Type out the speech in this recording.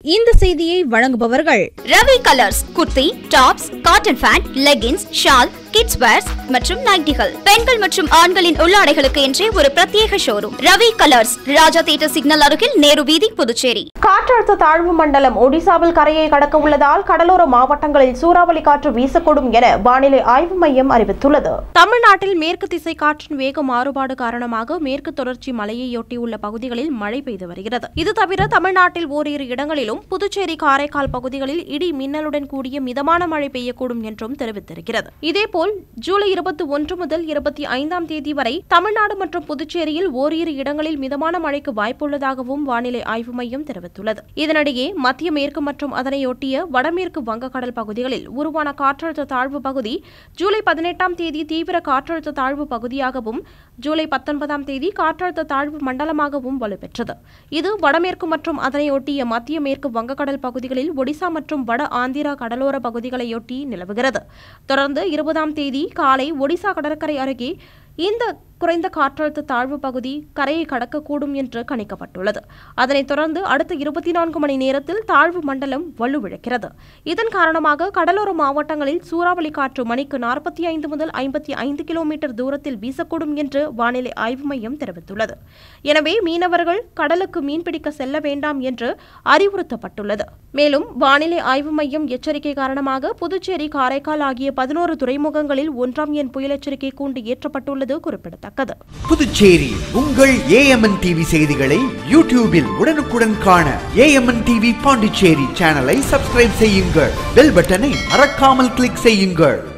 இந்த செய்தியை வழங்குபவர்கள் Ravi colours kurti tops cotton pant leggings shawl kids wears மற்றும் நைட்டிகள் பெண்கள் மற்றும் ஆண்களின் உள்ளாடைகளுக்கு என்றே ஒரு பிரத்யேக showroom Ravi colours Raja theatre signal அருகில் நேரு வீதி புதுச்சேரி காற்றழுத்த தாழ்வு மண்டலம் ஒடிசாவில் கரையை கடக்க உள்ளதால் கடலோர மாவட்டங்களில் சூறாவளி காற்று வீசக்கூடும் என வானிலை ஆய்வு மையம் அறிவித்துள்ளது தமிழ்நாட்டில் மேற்கு திசை காற்றின் வேக மாறுபாடு காரணமாக மேற்கு தொடர்ச்சி மலையையொட்டியுள்ள பகுதிகளில் மழை பெய்து வருகிறது இது தவிர தமிழ்நாட்டில் ஓரிரு இடங்களிலும் புதுச்சேரி காரைக்கால் பகுதிகளில் இடி மின்னலுடன் கூடிய மிதமான மழை பெய்யக்கூடும் என்றும் தெரிவித்திருக்கிறது இதேபோல் ஜூலை இருபத்தி ஒன்று முதல் இருபத்தி ஐந்தாம் தேதி வரை தமிழ்நாடு மற்றும் புதுச்சேரியில் ஓரிரு இடங்களில் மிதமான மழைக்கு வாய்ப்புள்ளதாகவும் வானிலை ஆய்வு மையம் தெரிவித்துள்ளது இதனிடையே மத்திய மேற்கு மற்றும் அதனையொட்டிய வடமேற்கு வங்கக்கடல் பகுதிகளில் உருவான காற்றழுத்த தாழ்வு பகுதி ஜூலை பதினெட்டாம் தேதி தீவிர காற்றழுத்த தாழ்வு பகுதியாகவும் ஜூலை பத்தொன்பதாம் தேதி காற்றழுத்த தாழ்வு மண்டலமாகவும் வலுப்பெற்றது இது வடமேற்கு மற்றும் அதனையொட்டிய மத்திய மேற்கு வங்கக்கடல் பகுதிகளில் ஒடிசா மற்றும் வட ஆந்திரா கடலோர பகுதிகளையொட்டி நிலவுகிறது தொடர்ந்து இருபதாம் தேதி காலை ஒடிசா கடற்கரை அருகே இந்த குறைந்த காற்றழுத்த தாழ்வு பகுதி கரையை கடக்கக்கூடும் என்று கணிக்கப்பட்டுள்ளது அதனைத் தொடர்ந்து அடுத்த இருபத்தி நான்கு மணி நேரத்தில் தாழ்வு மண்டலம் வலுவிழக்கிறது இதன் காரணமாக கடலோர மாவட்டங்களில் சூறாவளி காற்று மணிக்கு நாற்பத்தி ஐந்து முதல் ஐம்பத்தி ஐந்து கிலோமீட்டர் தூரத்தில் வீசக்கூடும் என்று வானிலை ஆய்வு மையம் தெரிவித்துள்ளது எனவே மீனவர்கள் கடலுக்கு மீன்பிடிக்க செல்ல வேண்டாம் என்று அறிவுறுத்தப்பட்டுள்ளது மேலும் வானிலை ஆய்வு மையம் எச்சரிக்கை காரணமாக புதுச்சேரி காரைக்கால் ஆகிய பதினோரு துறைமுகங்களில் ஒன்றாம் எண் புயல் எச்சரிக்கை கூண்டு ஏற்றப்பட்டுள்ளது குறிப்பிடத்தக்கது புதுச்சேரி உங்கள் ஏஎம்என் டிவி செய்திகளை யூடியூபில் உடனுக்குடன் காண ஏஎம்என் டிவி பாண்டிச்சேரி சேனலை சப்ஸ்கிரைப் செய்யுங்கள் பெல் பட்டனை மறக்காமல் கிளிக் செய்யுங்கள்